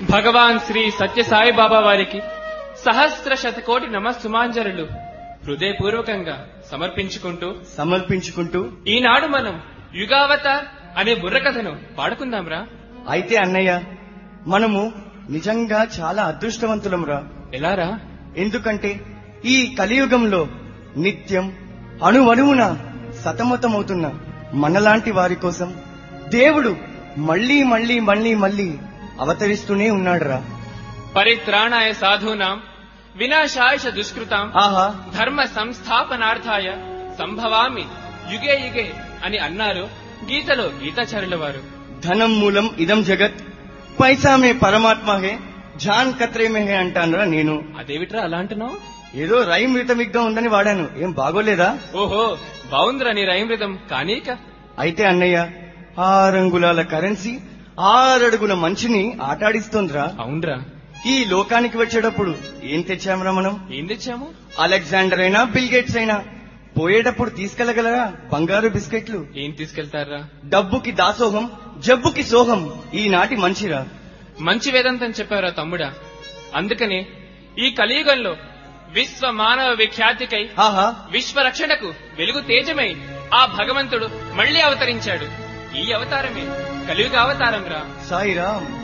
భగవాన్ శ్రీ సత్యసాయి బాబా వారికి సహస్ర శతకోటి నమస్సుమాంజరులు హృదయపూర్వకంగా సమర్పించుకుంటూ సమర్పించుకుంటూ ఈనాడు మనం యుగావతార్ అనే బుర్రకథను పాడుకుందాంరా అయితే అన్నయ్య మనము నిజంగా చాలా అదృష్టవంతులంరా ఎలారా ఎందుకంటే ఈ కలియుగంలో నిత్యం అణువణువున సతమతమవుతున్న మనలాంటి వారి కోసం దేవుడు మళ్ళీ మళ్ళీ మళ్ళీ మళ్ళీ అవతరిస్తూనే ఉన్నాడురా పరిత్రాణాయ సాధూనాం వినాశాయ చ దుష్కృతాం ఆహా ధర్మ సంస్థాపనార్థాయ సంభవామి యుగే యుగే అని అన్నారు గీతలో గీతాచార్యుల వారు ధనం మూలం ఇదం జగత్ పైసా మే పరమాత్మ హే జాన్ కత్రే మే హే అంటానురా నేను అదేమిట్రా అలా అంటున్నావు ఏదో రైమ్ రితమిక్ గా ఉందని వాడాను ఏం బాగోలేదా ఓహో బావుందిరా నీ రైమృతం కానీక అయితే అన్నయ్య ఆరంగుళాల కరెన్సీ ఆరడుగుల మంచిని ఆటాడిస్తోందిరా అవునరా ఈ లోకానికి వచ్చేటప్పుడు ఏం తెచ్చామరా మనం ఏం తెచ్చాము అలెగ్జాండర్ అయినా బిల్ గేట్స్ అయినా పోయేటప్పుడు తీసుకెళ్లగలరా బంగారు బిస్కెట్లు ఏం తీసుకెళ్తారా డబ్బుకి దాసోహం జబ్బుకి సోహం ఈనాటి మంచిరా మంచి వేదాంతం చెప్పారా తమ్ముడా అందుకనే ఈ కలియుగంలో విశ్వ మానవ విఖ్యాతికై ఆహా విశ్వ రక్షణకు వెలుగు తేజమై ఆ భగవంతుడు మళ్ళీ అవతరించాడు ఈ అవతారమే కలియుగ అవతారం రా సాయిరామ్